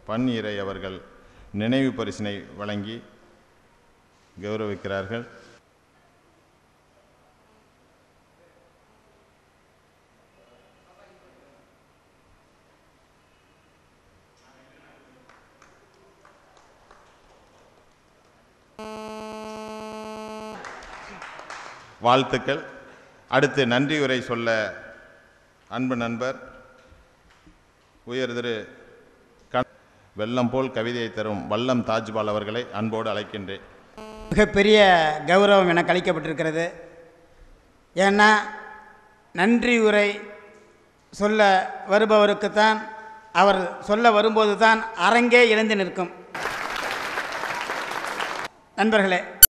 பன்னீரை அவர்கள் நினைவு பரிசினை வழங்கி கௌரவிக்கிறார்கள் வாழ்த்துக்கள் அடுத்து நன்றியுரை சொல்ல அன்பு நண்பர் உயர் திரு கண் வெள்ளம் போல் கவிதையை தரும் வல்லம் தாஜ்பால் அவர்களை அன்போடு அழைக்கின்றேன் மிகப்பெரிய கௌரவம் எனக்கு அளிக்கப்பட்டிருக்கிறது ஏன்னா நன்றி உரை சொல்ல வருபவருக்குத்தான் அவர் சொல்ல வரும்போது தான் அரங்கே எழுந்து நிற்கும் நண்பர்களே